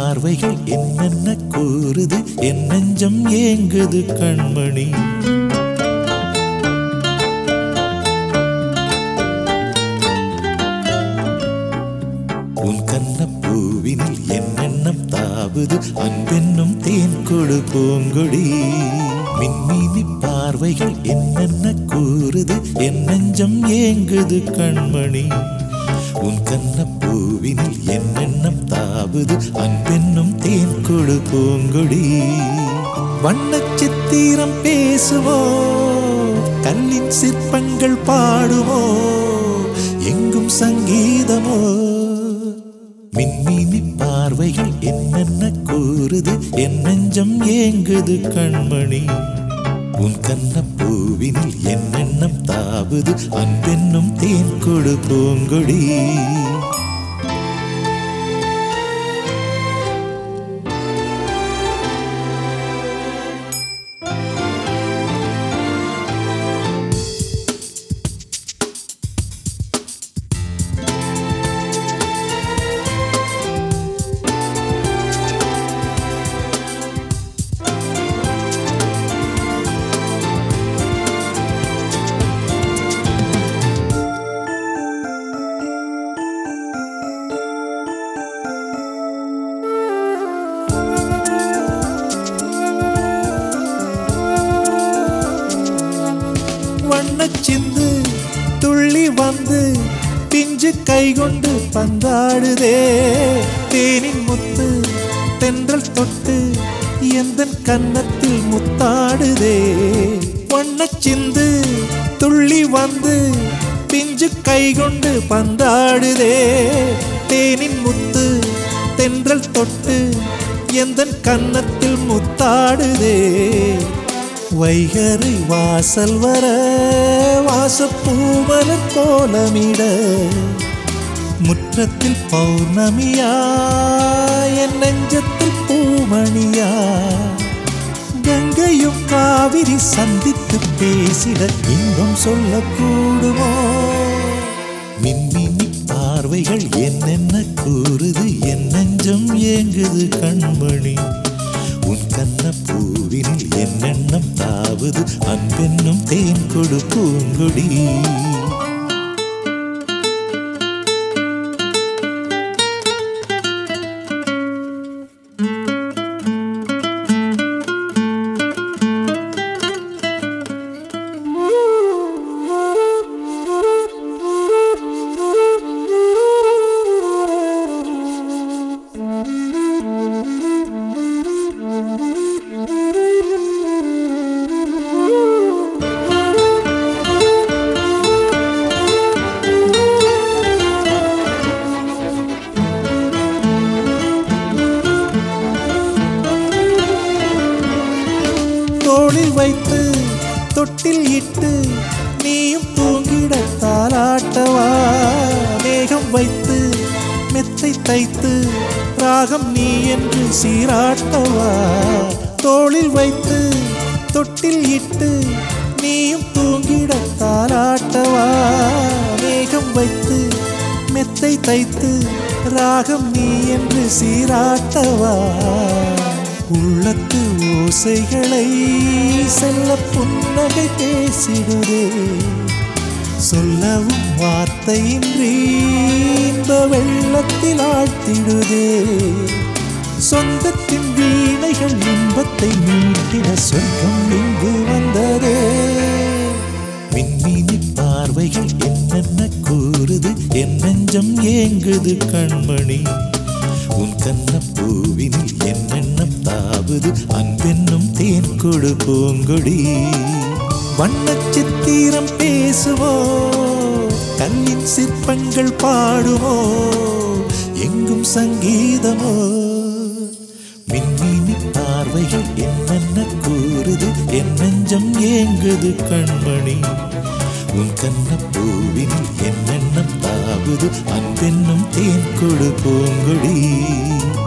பார்வைகள் என்னென்ன கூறுது என் நெஞ்சம் ஏங்குது கண்மணி உன் கண்ண பூவினில் என்னென்னம் தாவுது அன்பென்னும் தேன் கொடு பூங்கொடி மின்மினி பார்வைகள் என்னென்ன கூறுது என் நெஞ்சம் ஏங்குது கண்மணி உன் கண்ண பூவினில் என்னென்னம் தாவுது அன்பென்னும் தேன் கொடு பூங்கொடி வண்ணச் சித்திரம் பேசுவோ கல்லின் சிற்பங்கள் பாடுவோ எங்கும் சங்கீதமோ மின்மினி பார்வைகள் என்னென்ன கூறுது என் நெஞ்சம் ஏங்குது கண்மணி உன் கண்ண பூவினில் என்னென்னம் தாவுது அன்பென்னும் தேன் கொடு பூங்கொடி வண்ணச் சிந்து துள்ளி வந்து பிஞ்சு கை கொண்டு பந்தாடுதே தேனின் முத்து தென்றல் தொட்டு எந்த கன்னத்தில் முத்தாடுதே வண்ணச் சிந்து துள்ளி வந்து பிஞ்சு கை கொண்டு பந்தாடுதே தேனின் முத்து தென்றல் தொட்டு எந்த கன்னத்தில் முத்தாடுதே வைகரை வாசல் வர வாசப்பூமலர் கோலமிட முற்றத்தில் பௌர்ணமியா என் நெஞ்சத்தில் பூமணியா கங்கையும் காவிரி சந்தித்து பேசிட இன்பம் சொல்லக்கூடுமோ மின்மினி பார்வைகள் என்னென்ன கூறுது என் நெஞ்சம் ஏங்குது கண்மணி உன் கண்ண பூவினில் என்னென்னம் தாவது அன்பென்னும் தேன் கொடு பூங்கொடி தோளில் வைத்து தொட்டில் இட்டு நீயும் தூங்கிட தாலாட்டவா மேகம் வைத்து மெத்தை தைத்து ராகம் நீ என்று சீராட்டவா தோளில் வைத்து தொட்டில் இட்டு நீயும் தூங்கிட தாலாட்டவா மேகம் வைத்து மெத்தை தைத்து ராகம் நீ என்று சீராட்டவா உள்ளத்து ஓசைகளை செல்ல புன்னகை பேசிடுதே சொல்லவும் வார்த்தையின்றி இன்ப வெள்ளத்தில் ஆழ்த்திடுதே சொந்தத்தின் வீணைகள் இன்பத்தை மீட்டிட சொர்க்கம் இங்கு வந்ததே மின்மினி பார்வைகள் என்னென்ன கூறுது என் நெஞ்சம் ஏங்குது கண்மணி உன் கண்ண பூவினில் என்னென்னம் தாவது அன்பென்னும் தேன் கொடு பூங்கொடி வண்ணச் சித்திரம் பேசுவோ கல்லின் சிற்பங்கள் பாடுவோ எங்கும் சங்கீதமோ மின்மினி பார்வைகள் என்னென்ன கூறுது என் நெஞ்சம் ஏங்குது கண்மணி உன் கண்ண பூவினில் என்னென்னம் தாவது அன்பென்னும் தேன் கொடு பூங்கொடி